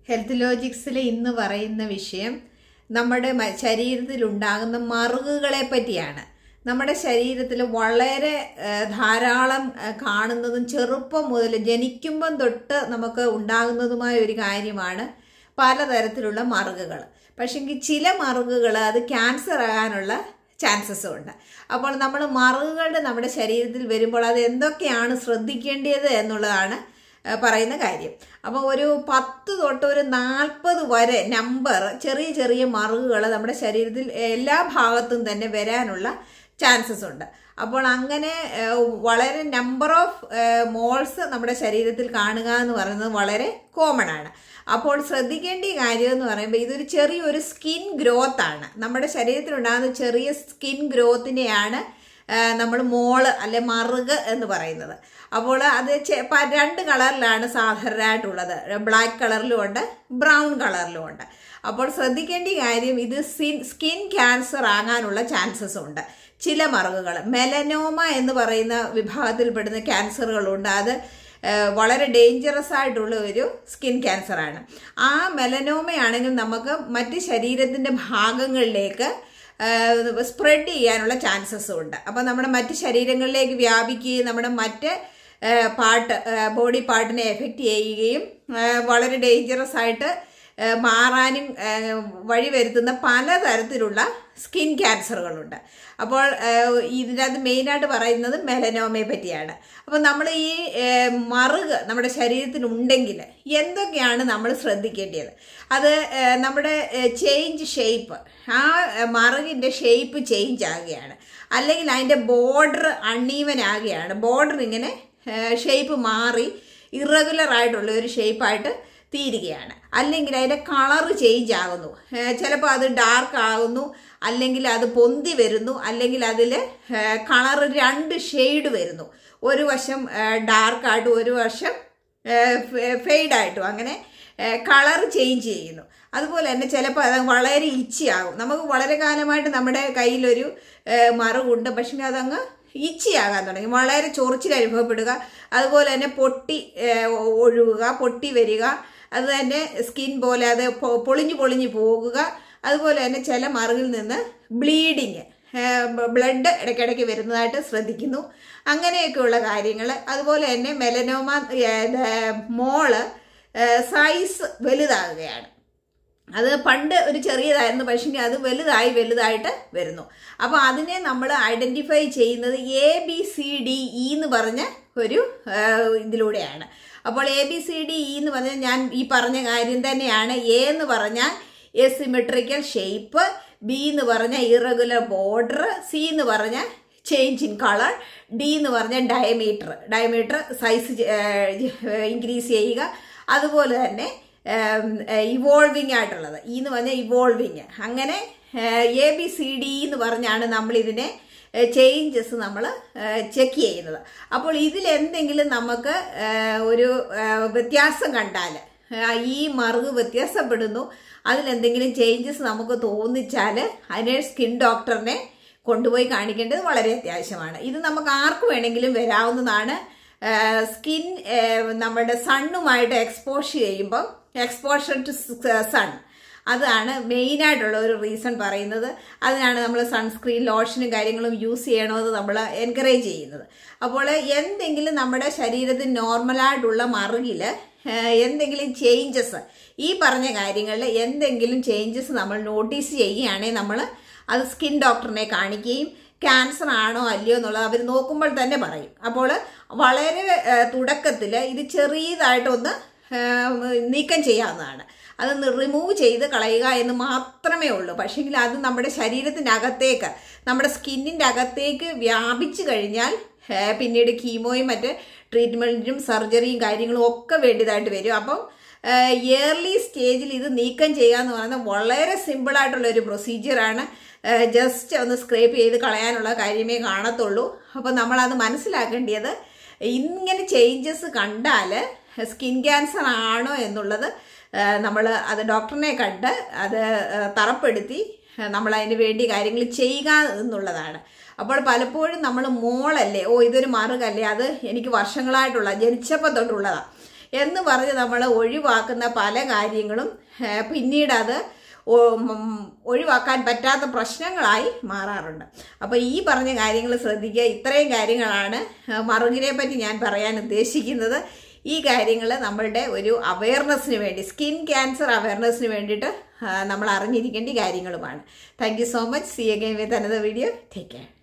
health ലോജിക്സിൽ ഇന്ന് പറയുന്ന വിഷയം നമ്മുടെ മ- ശരീരത്തിലുണ്ടാകുന്ന മറുകുകളെ പറ്റിയാണ് നമ്മുടെ ശരീരത്തിൽ വളരെ ആ, ധാരാളം ആ, കാണുന്നതും ചെറുപ്പം മുതൽ ജനിക്കുമ്പം തൊട്ട് നമുക്ക് ഉണ്ടാകുന്നതുമായ ഒരു കാര്യമാണ് പലതരത്തിലുള്ള മറുകുകൾ പക്ഷെങ്കിൽ ചില മറുകുകൾ അത് ക്യാൻസർ ആകാനുള്ള ചാൻസസും ഉണ്ട് അപ്പോൾ നമ്മൾ മറുകുകളുടെ നമ്മുടെ ശരീരത്തിൽ വരുമ്പോൾ അത് എന്തൊക്കെയാണ് ശ്രദ്ധിക്കേണ്ടത് എന്നുള്ളതാണ് ഏഹ് പറയുന്ന കാര്യം അപ്പോൾ ഒരു പത്ത് തൊട്ട് ഒരു നാൽപ്പത് വരെ നമ്പർ ചെറിയ ചെറിയ മറുകുകൾ നമ്മുടെ ശരീരത്തിൽ എല്ലാ ഭാഗത്തും തന്നെ വരാനുള്ള ചാൻസസ് ഉണ്ട് അപ്പോൾ അങ്ങനെ ഏഹ് വളരെ നമ്പർ ഓഫ് മോൾസ് നമ്മുടെ ശരീരത്തിൽ കാണുക എന്ന് പറയുന്നത് വളരെ കോമൺ ആണ് അപ്പോൾ ശ്രദ്ധിക്കേണ്ട ഈ കാര്യം എന്ന് പറയുമ്പോൾ ഇതൊരു ചെറിയൊരു സ്കിൻ ഗ്രോത്ത് ആണ് നമ്മുടെ ശരീരത്തിലുണ്ടാകുന്ന ചെറിയ സ്കിൻ ഗ്രോത്തിനെയാണ് നമ്മൾ മോള് അല്ലെ മറുക് എന്ന് പറയുന്നത് അപ്പോൾ അത് ചെ- പ- രണ്ട് കളറിലാണ് സാധാരണയായിട്ടുള്ളത് ബ്ലാക്ക് കളറിലും ഉണ്ട് ബ്രൗൺ കളിലും ഉണ്ട് അപ്പോൾ ശ്രദ്ധിക്കേണ്ട ഈ കാര്യം ഇത് സിൻ സ്കിൻ ക്യാൻസർ ആകാനുള്ള ചാൻസസ് ഉണ്ട് ചില മറുകുകൾ മെലനോമ എന്ന് പറയുന്ന വിഭാഗത്തിൽപ്പെടുന്ന ക്യാൻസറുകളുണ്ട് അത് ഏഹ്, വളരെ ഡേഞ്ചറസ് ആയിട്ടുള്ള ഒരു സ്കിൻ ക്യാൻസറാണ് ആ മെലനോമയാണെങ്കിൽ നമുക്ക് മറ്റ് ശരീരത്തിൻ്റെ ഭാഗങ്ങളിലേക്ക് സ്പ്രെഡ് ചെയ്യാനുള്ള ചാൻസസും ഉണ്ട് അപ്പോൾ നമ്മുടെ മറ്റ് ശരീരങ്ങളിലേക്ക് വ്യാപിക്കുകയും നമ്മുടെ മറ്റ് ഏഹ്, പാർട്ട് ബോഡി പാർട്ടിനെ എഫക്റ്റ് ചെയ്യുകയും ഏഹ്, വളരെ ഡേഞ്ചറസ് ആയിട്ട് ഏഹ്, മാറാനും ഏഹ്, വഴിവരുത്തുന്ന പലതരത്തിലുള്ള സ്കിൻ ക്യാൻസറുകളുണ്ട് അപ്പോൾ ഏഹ്, ഇതിനകത്ത് മെയിനായിട്ട് പറയുന്നത് മെലനോമയെ പറ്റിയാണ് അപ്പോൾ നമ്മൾ ഈ ഏഹ്, മറുക് നമ്മുടെ ശരീരത്തിലുണ്ടെങ്കിൽ എന്തൊക്കെയാണ് നമ്മൾ ശ്രദ്ധിക്കേണ്ടത് അത് ഏഹ്, നമ്മുടെ ചേഞ്ച് ഷേപ്പ് ആ ഏഹ്, മറുകിൻ്റെ ഷേപ്പ് ചേഞ്ച് ആകുകയാണ് അല്ലെങ്കിൽ അതിൻ്റെ ബോർഡർ അൺഈവൻ ആകുകയാണ് ബോർഡർ ഇങ്ങനെ ഷേപ്പ് മാറി ഇറഗുലർ ആയിട്ടുള്ള ഒരു ഷേപ്പായിട്ട് തീരുകയാണ് അല്ലെങ്കിൽ അതിൻ്റെ കളറ് ചേഞ്ച് ആകുന്നു ചിലപ്പോൾ അത് ഡാർക്ക് ആകുന്നു അല്ലെങ്കിൽ അത് പൊന്തി വരുന്നു അല്ലെങ്കിൽ അതിൽ കളറ് രണ്ട് ഷെയ്ഡ് വരുന്നു ഒരു വശം ഡാർക്കായിട്ടും ഒരു വശം ഫെയ്ഡായിട്ടും അങ്ങനെ കളർ ചേഞ്ച് ചെയ്യുന്നു അതുപോലെ തന്നെ ചിലപ്പോൾ അത് വളരെ ഇച്ചിയാകും നമുക്ക് വളരെ കാലമായിട്ട് നമ്മുടെ കയ്യിലൊരു ഏഹ്, മറുകുണ്ട് പക്ഷേ അതങ്ങ് ഇച്ചിയാകാൻ തുടങ്ങി വളരെ ചൊറിച്ചിൽ അനുഭവപ്പെടുക അതുപോലെ തന്നെ പൊട്ടി ഏഹ്, ഒഴുകുക പൊട്ടി വരിക അത് തന്നെ സ്കിൻ പോലെ അത് പൊ- പൊളിഞ്ഞു പൊളിഞ്ഞു പോകുക അതുപോലെ തന്നെ ചില മറുകിൽ നിന്ന് ബ്ലീഡിങ് ബ്ലഡ് ഇടയ്ക്കിടയ്ക്ക് വരുന്നതായിട്ട് ശ്രദ്ധിക്കുന്നു അങ്ങനെയൊക്കെയുള്ള കാര്യങ്ങൾ അതുപോലെ തന്നെ മെലനോമ ഏഹ്, മോള് സൈസ് വലുതാകുകയാണ് അത് പണ്ട് ഒരു ചെറിയതായിരുന്നു പക്ഷേ അത് വലുതായി വലുതായിട്ട് വരുന്നു അപ്പോൾ അതിനെ നമ്മൾ ഐഡൻറ്റിഫൈ ചെയ്യുന്നത് A B C D E എന്ന് പറഞ്ഞ ഒരു ആ, ഇതിലൂടെയാണ് അപ്പോൾ A B C D E എന്ന് പറഞ്ഞാൽ ഞാൻ ഈ പറഞ്ഞ കാര്യം തന്നെയാണ് എ എന്ന് പറഞ്ഞാൽ എസിമെട്രിക്കൽ ഷേപ്പ് ബി എന്ന് പറഞ്ഞാൽ ഇറഗുലർ ബോർഡർ സി എന്ന് പറഞ്ഞാൽ ചേഞ്ച് ഇൻ കളർ ഡി എന്ന് പറഞ്ഞാൽ ഡയമീറ്റർ ഡയമീറ്റർ സൈസ് ഇൻക്രീസ് ചെയ്യുക അതുപോലെ തന്നെ ഇവോൾവിങ് ആയിട്ടുള്ളത് ഈ എന്ന് പറഞ്ഞാൽ ഇവോൾവിങ് അങ്ങനെ എ ബി സി ഡി എന്ന് പറഞ്ഞാണ് നമ്മൾ ഇതിനെ ചേഞ്ചസ് നമ്മൾ ചെക്ക് ചെയ്യുന്നത് അപ്പോൾ ഇതിൽ എന്തെങ്കിലും നമുക്ക് ഏഹ്, ഒരു ഏഹ്, വ്യത്യാസം കണ്ടാൽ ഈ മറുക് വ്യത്യാസപ്പെടുന്നു അതിലെന്തെങ്കിലും ചേഞ്ചസ് നമുക്ക് തോന്നിച്ചാൽ അതിനെ സ്കിൻ ഡോക്ടറിനെ കൊണ്ടുപോയി കാണിക്കേണ്ടത് വളരെ അത്യാവശ്യമാണ് ഇത് നമുക്ക് ആർക്ക് വേണമെങ്കിലും വരാവുന്നതാണ് സ്കിൻ നമ്മുടെ സണ്ണുമായിട്ട് എക്സ്പോഷ് ചെയ്യുമ്പോൾ എക്സ്പോഷർ ടു സൺ അതാണ് മെയിനായിട്ടുള്ള ഒരു റീസൺ പറയുന്നത് അതിനാണ് നമ്മൾ സൺസ്ക്രീൻ ലോഷനും കാര്യങ്ങളും യൂസ് ചെയ്യണമെന്ന് നമ്മൾ എൻകറേജ് ചെയ്യുന്നത് അപ്പോൾ എന്തെങ്കിലും നമ്മുടെ ശരീരത്തിന് നോർമലായിട്ടുള്ള മറുകിൽ എന്തെങ്കിലും ചേഞ്ചസ് ഈ പറഞ്ഞ കാര്യങ്ങളിൽ എന്തെങ്കിലും ചേഞ്ചസ് നമ്മൾ നോട്ടീസ് ചെയ്യുകയാണെങ്കിൽ നമ്മൾ അത് സ്കിൻ ഡോക്ടറിനെ കാണിക്കുകയും ക്യാൻസർ ആണോ അല്ലയോ എന്നുള്ളത് അവർ നോക്കുമ്പോൾ തന്നെ പറയും അപ്പോൾ വളരെ തുടക്കത്തിൽ ഇത് ചെറിയതായിട്ടൊന്ന് ഏഹ്, നീക്കം ചെയ്യാവുന്നതാണ് അതൊന്ന് റിമൂവ് ചെയ്ത് കളയുക എന്ന് മാത്രമേ ഉള്ളൂ പക്ഷേങ്കിൽ അത് നമ്മുടെ ശരീരത്തിനകത്തേക്ക് നമ്മുടെ സ്കിന്നിൻ്റെ അകത്തേക്ക് വ്യാപിച്ചു കഴിഞ്ഞാൽ ഏഹ്, പിന്നീട് കീമോയും മറ്റ് ട്രീറ്റ്മെൻറ്റും സർജറിയും കാര്യങ്ങളും ഒക്കെ വേണ്ടിയതായിട്ട് വരും അപ്പം ഇയർലി സ്റ്റേജിൽ ഇത് നീക്കം ചെയ്യുക എന്ന് പറയുന്നത് വളരെ സിമ്പിളായിട്ടുള്ള ഒരു പ്രൊസീജിയറാണ് ജസ്റ്റ് ഒന്ന് സ്ക്രേപ്പ് ചെയ്ത് കളയാനുള്ള കാര്യമേ കാണത്തുള്ളൂ അപ്പോൾ നമ്മളത് മനസ്സിലാക്കേണ്ടത് ഇങ്ങനെ ചേഞ്ചസ് കണ്ടാൽ സ്കിൻ ക്യാൻസർ ആണോ എന്നുള്ളത് നമ്മൾ അത് ഡോക്ടറിനെ കണ്ട് അത് ഏഹ്, തറപ്പെടുത്തി നമ്മൾ അതിന് വേണ്ടി കാര്യങ്ങൾ ചെയ്യുക എന്നുള്ളതാണ് അപ്പോൾ പലപ്പോഴും നമ്മൾ മോളല്ലേ ഓ ഇതൊരു മറുകല്ലേ അത് എനിക്ക് വർഷങ്ങളായിട്ടുള്ള ജനിച്ചപ്പോൾ തൊട്ടുള്ളതാണ് എന്ന് പറഞ്ഞ് നമ്മൾ ഒഴിവാക്കുന്ന പല കാര്യങ്ങളും ആ, പിന്നീട് അത് ഒ- ഉം, ഒഴിവാക്കാൻ പറ്റാത്ത പ്രശ്നങ്ങളായി മാറാറുണ്ട് അപ്പോൾ ഈ പറഞ്ഞ കാര്യങ്ങൾ ശ്രദ്ധിക്കുക ഇത്രയും കാര്യങ്ങളാണ് ആ, മറുകിനെ പറ്റി ഞാൻ പറയാൻ ഉദ്ദേശിക്കുന്നത് ഈ കാര്യങ്ങൾ നമ്മളുടെ ഒരു അവയർനെസ്സിന് വേണ്ടി സ്കിൻ ക്യാൻസർ അവയർനെസ്സിന് വേണ്ടിയിട്ട് ആ, നമ്മൾ അറിഞ്ഞിരിക്കേണ്ട കാര്യങ്ങളുമാണ് thank you so much see again with another video take care